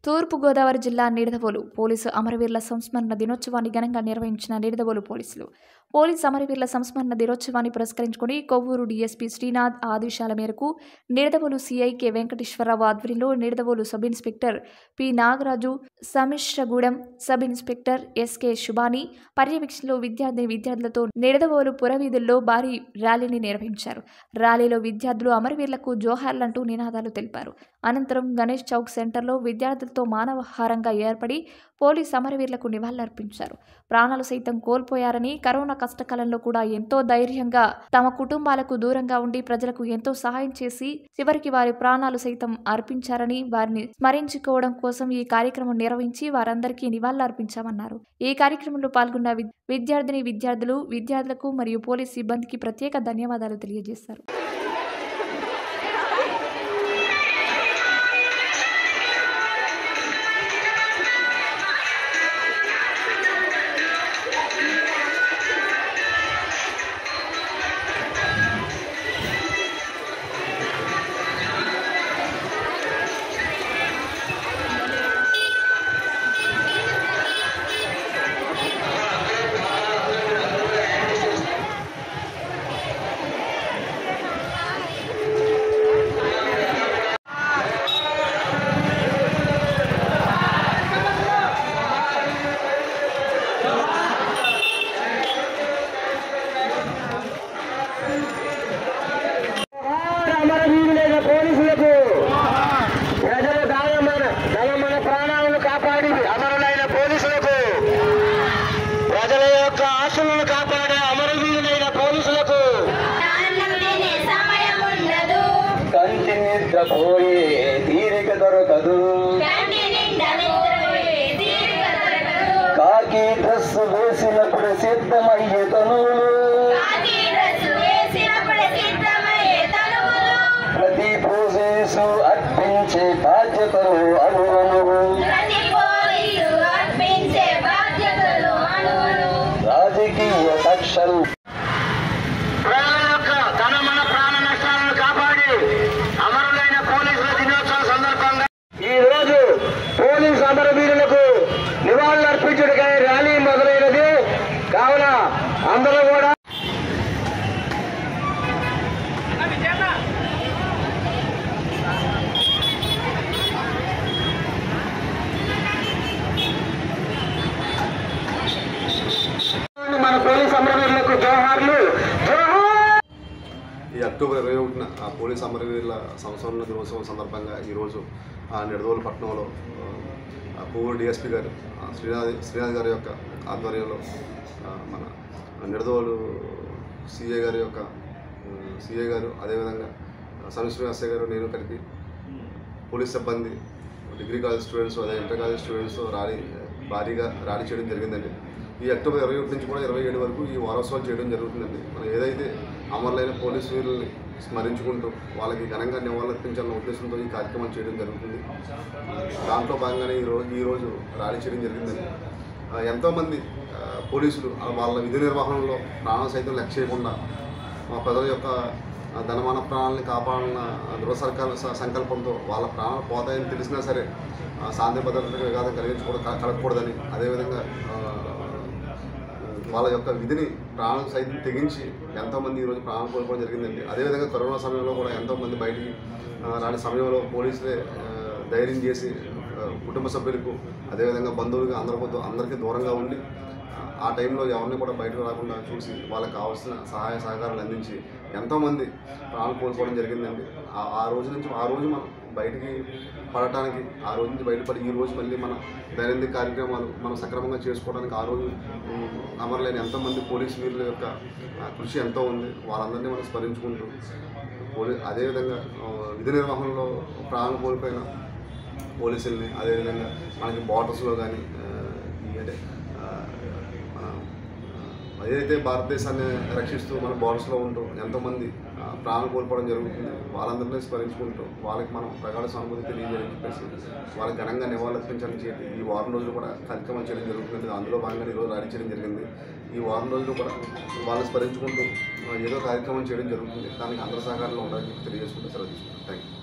తూర్పుగోదావరి జిల్లా నిడదవోలు పోలీసు అమరవీరుల సంస్మరణ దినోత్సవాన్ని ఘనంగా నిర్వహించిన నిడదవోలు పోలీసులు పోలీసు అమరవీరుల సంస్మరణ దినోత్సవాన్ని పురస్కరించుకుని కొవ్వూరు డీఎస్పీ శ్రీనాథ్ ఆదేశాల మేరకు నిడదవోలు సిఐ కె వెంకటేశ్వరరావు ఆధ్వర్యంలో Nidadavolu sub inspector P Nagaraju Samisragudem sub inspector SK Subhani పర్యవేక్షణలో విద్యార్థిని విద్యార్థులతో నిడదవోలు పురవీధుల్లో భారీ ర్యాలీని నిర్వహించారు ర్యాలీలో విద్యార్థులు అమరవీరులకు జోహార్లంటూ నినాదాలు తెలిపారు అనంతరం గణేష్ చౌక్ సెంటర్లో విద్యార్థులతో మానవహారంగా ఏర్పడి పోలీస్ అమరవీరులకు నివాళులర్పించారు ప్రాణాలు సైతం కోల్పోయారని కరోనా కష్టకాలంలో కూడా ఎంతో ధైర్యంగా తమ కుటుంబాలకు దూరంగా ఉండి ప్రజలకు ఎంతో సహాయం చేసి చివరికి వారి ప్రాణాలు సైతం అర్పించారని వారిని స్మరించుకోవడం కోసం ఈ కార్యక్రమం నిర్వహించి వారందరికీ నివాళులర్పించామన్నారు ఈ కార్యక్రమంలో పాల్గొన్న విద్- విద్యార్థిని విద్యార్థులు విద్యార్థులకు మరియు పోలీస్ సిబ్బందికి ప్రత్యేక ధన్యవాదాలు తెలియజేశారు అమరవీరులైన పోలీసులకు ప్రజల దానమైన ధనమైన ప్రాణాలను కాపాడి అమరులైన పోలీసులకు ప్రజల యొక్క ఆశలను కాపాడే అమరవీరులైన పోలీసులకు అన్నం తినే సమయం ఉండదు కంటి నిద్రపోయే తీరిక దొరకదు కంటి నిండా నిద్రపోయే తీరిక దొరకదు కాకి డ్రెస్ వేసినప్పుడు సిద్ధమయ్యే తనువులు కాకి డ్రెస్ వేసినప్పుడే సిద్ధమయ్యే తనువులు ప్రతి పోలీసు అర్పించే బాధ్యతలు అనువనువు ప్రతి పోలీసు అర్పించే బాధ్యతలు అణువులు రాజకీయ కక్షలు ప్రజల యొక్క ధనమన ప్రాణ నష్టాలను కాపాడి అమరులైన పోలీసుల దినోత్సవం సందర్భంగా ఈ రోజు పోలీసు అమరవీరులకు నివాళులు అర్పించడానికి ర్యాలీ మొదలైనది కావున అందరూ కూడా మన పోలీసు అమరవీరులకు జోహార్లు జోహార్ ఈ అక్టోబర్ ఇరవై ఒకటిన ఆ పోలీస్ అమరవీరుల సంవత్సరం దినోత్సవం సందర్భంగా ఈరోజు ఆ నిడదవోలు పట్టణంలో ఆ పువ్వురు డిఎస్పీ గారు ఆ శ్రీనాథ్ శ్రీనాథ్ గారి యొక్క ఆధ్వర్యంలో ఆ, మన నిడదవోలు సిఏ గారి యొక్క సిఏ గారు అదేవిధంగా సమి శ్రీనివాసయ్య గారు నేను కలిపి పోలీస్ సిబ్బంది డిగ్రీ కాలేజ్ స్టూడెంట్స్ అదే ఇంటర్ కాలేజ్ స్టూడెంట్స్ ర్యాలీ భారీగా ర్యాలీ చేయడం జరిగిందండి ఈ అక్టోబర్ ఇరవై ఒకటి నుంచి కూడా ఇరవై ఏడు వరకు ఈ వారోత్సవాలు చేయడం జరుగుతుందండి మనం ఏదైతే అమరులైన పోలీసు వీరుల్ని స్మరించుకుంటూ వాళ్ళకి ఘనంగా నివాళులర్పించాలన్న ఉద్దేశంతో ఈ కార్యక్రమం చేయడం జరుగుతుంది దాంట్లో భాగంగానే ఈ రోజు ఈ రోజు ర్యాలీ చేయడం జరిగిందండి ఆ, ఎంతోమంది ఆ, పోలీసులు ఆ, వాళ్ళ విధి నిర్వహణలో ప్రాణం సైతం లెక్క చేయకుండా మా ప్రజల యొక్క ఆ, ధనమాన ప్రాణాలని కాపాడాలన్న దృఢ సర్కార స- సంకల్పంతో వాళ్ళ ప్రాణాలు పోతాయని తెలిసినా సరే ఆ, శాంతి భద్రతకు విఘాతం కలిగించకూడదు క- కలగకూడదని అదేవిధంగా ఆ, వాళ్ళ యొక్క విధిని ప్రాణం సైతం తెగించి ఎంతోమంది ఈరోజు ప్రాణాలు కోల్పోవడం జరిగిందండి అదేవిధంగా కరోనా సమయంలో కూడా ఎంతోమంది బయటికి ఆ, రాని సమయంలో పోలీసులే ఆ, ధైర్యం చేసి ఆ, కుటుంబ సభ్యులకు అదేవిధంగా బంధువులుగా అందరికీ అందరికీ దూరంగా ఉండి ఆ, ఆ టైంలో ఎవరిని కూడా బయటకు రాకుండా చూసి వాళ్ళకి కావాల్సిన సహాయ సహకారాలు అందించి ఎంతోమంది ప్రాణాలు కోల్పోవడం జరిగిందండి ఆ- ఆ రోజు నుంచి ఆ రోజు మనం బయటికి పడటానికి ఆ రోజు నుంచి బయటపడి ఈ రోజు మళ్ళీ మన దైనందిక కార్యక్రమాలు మనం సక్రమంగా చేసుకోవడానికి ఆ రోజు ఉమ్, అమరులైన ఎంతోమంది పోలీసు వీరుల యొక్క ఆ, కృషి ఎంతో ఉంది వాళ్ళందరినీ మనం స్మరించుకుంటూ పోలీ అదేవిధంగా ఆ, విధి నిర్వహణలో ప్రాణాలు కోల్పోయిన పోలీసుల్ని అదేవిధంగా మనకి బార్డర్స్లో కానీ ఈ అంటే ఆ, మన ఆ, ఏదైతే భారతదేశాన్ని రక్షిస్తూ మన బార్డర్స్లో ఉంటూ ఎంతోమంది ఆ, ప్రాణాలు కోల్పోవడం జరుగుతుంది వాళ్ళందరినీ స్మరించుకుంటూ వాళ్ళకి మనం ప్రగాఢ సానుభూతి తెలియజేయని చెప్పేసి వాళ్ళకి ఘనంగా నివాళులర్పించాలని చెప్పి ఈ వారం రోజులు కూడా కార్యక్రమం చేయడం జరుగుతుంది అందులో భాగంగా ఈరోజు ర్యాలీ చేయడం జరిగింది ఈ వారం రోజులు కూడా వాళ్ళని స్మరించుకుంటూ ఆ, ఏదో కార్యక్రమం చేయడం జరుగుతుంది దానికి అందరి సహకారంలో ఉండాలని చెప్పి తెలియజేసుకుంటూ సెలవు తీసుకుంటాం థ్యాంక్ యూ